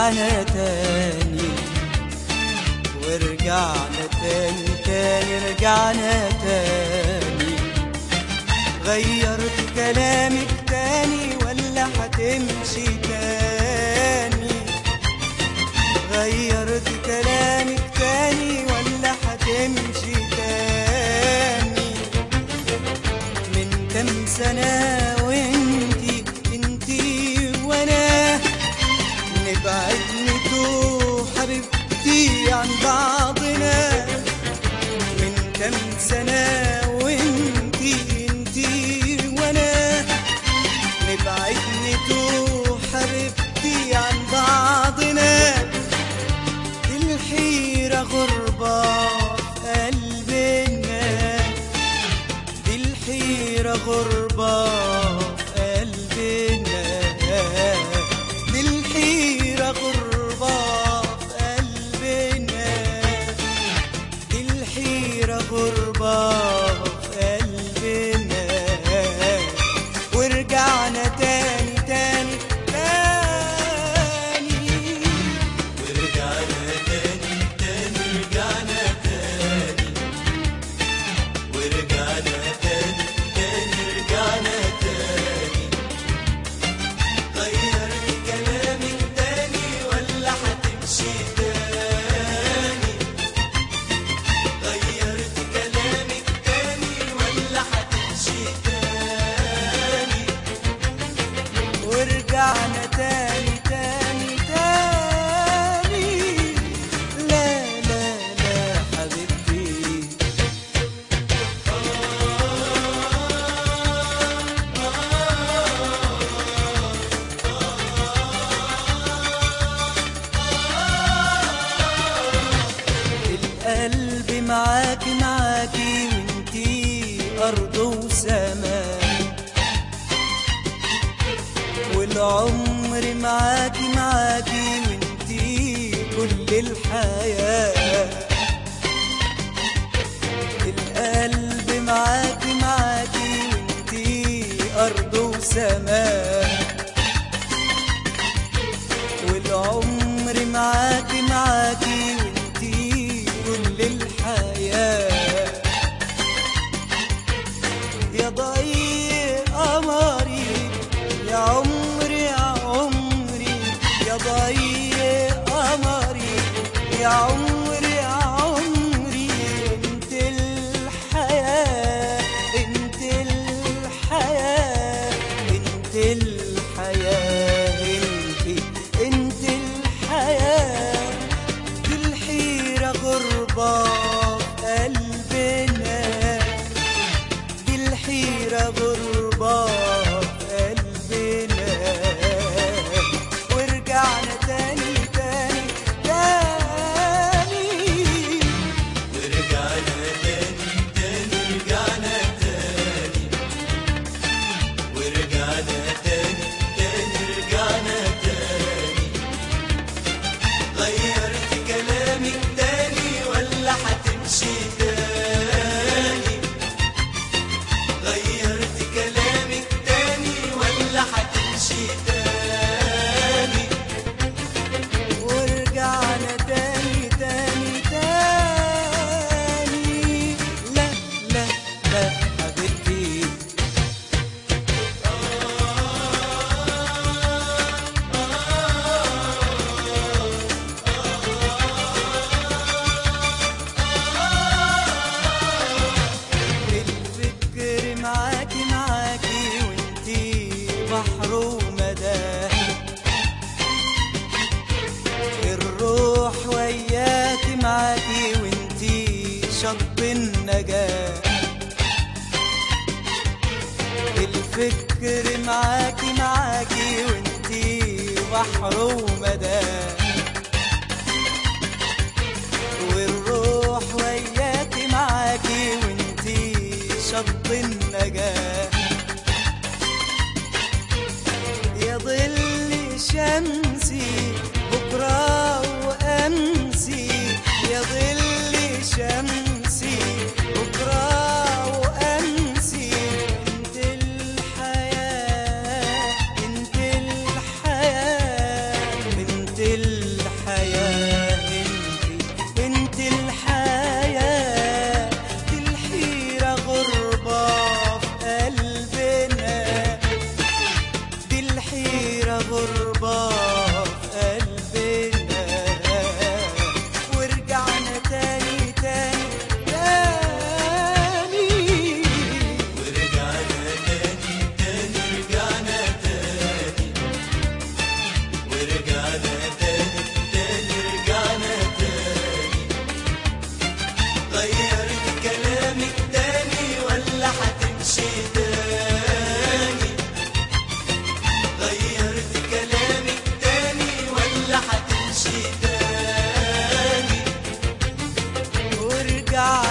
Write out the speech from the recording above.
ورجعنا تاني ورجعنا تاني تاني رجعنا تاني غيرت كلامك تاني ولا هتمشي تاني غيرت كلامك تاني ولا هتمشي تاني من كام سنة وانتي انتي وانا نبعد نتوه حبيبتي عن بعضنا من كام سنة وانتي انتي وانا نبعد نتوه حبيبتي عن بعضنا دي الحيرة غربة في قلبنا دي الحيرة غربة في قلبنا دي الحيرة غربة في قلبنا دي الحيرة غربة في قلبنا ورجعنا تاني تاني تاني ورجعنا تاني تاني رجعنا تاني ورجعنا تاني تاني رجعنا تاني غيرت كلامك تاني ولا هتمشي تاني غيرت كلامك تاني ولا هتمشي تاني ورجعنا تاني تاني تاني لا لا لا حبيبتي القلب معاكي معاكي وانتي أرض وسماء والعمر معاكي معاكي وانتي كل الحياة القلب معاكي معاكي وانتي أرض وسماء والعمر معاكي معاكي وانتي كل الحياة يا ضي قمري يا عمري يا عمري يا ضي قمري يا عمري يا عمري انت الحياة انت الحياة انت الحياة انت انت الحياة دي الحيرة غربة في قلبنا دي الحيرة غربة في قلبنا ورجعنا تاني تاني تاني ورجعنا تاني تاني رجعنا تاني ورجعنا تاني تاني رجعنا تاني غيرت كلامك تاني ولا هتمشي تاني غيرت كلامك تاني ولا هتمشي تاني ورجعنا تاني تاني تاني لا لا لا حبيبتي الفكر معاكي معاكي وانتي بحر ومدى الروح وياكي معاكي وانتي شط النجاة الفكر معاكي معاكي وانتي بحر ومدى والروح وياكي معاكي وانتي شط النجاة يا ظل شمسي بكرة وأمسي يا ظل شمسي بكرة وأمسي انت الحياة انت الحياة انت الحياة لا